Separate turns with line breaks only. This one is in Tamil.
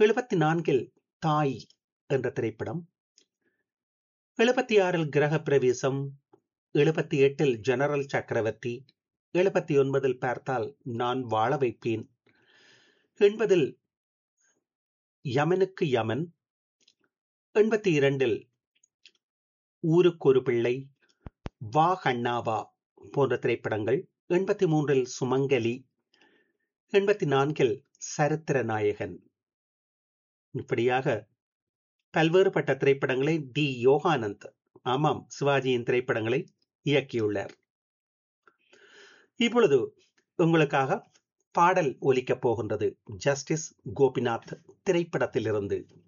எழுபத்தி நான்கில் தாய் என்ற திரைப்படம் எழுபத்தி ஆறில் கிரக பிரவேசம் எழுபத்தி எட்டில் ஜெனரல் சக்கரவர்த்தி எழுபத்தி ஒன்பதில் பார்த்தால் நான் வாழ வைப்பேன் எண்பதில் யமனுக்கு யமன் எண்பத்தி இரண்டில் ஊருக்கு ஒரு பிள்ளை வா கண்ணாவா போன்ற திரைப்படங்கள் எண்பத்தி மூன்றில் சுமங்கலி எண்பத்தி நான்கில் சரித்திர நாயகன் இப்படியாக பல்வேறுபட்ட திரைப்படங்களை டி யோகானந்த் ஆமாம் சிவாஜியின் திரைப்படங்களை இயக்கியுள்ளார் இப்பொழுது உங்களுக்காக பாடல் ஒலிக்கப் போகின்றது ஜஸ்டிஸ் கோபிநாத் திரைப்படத்திலிருந்து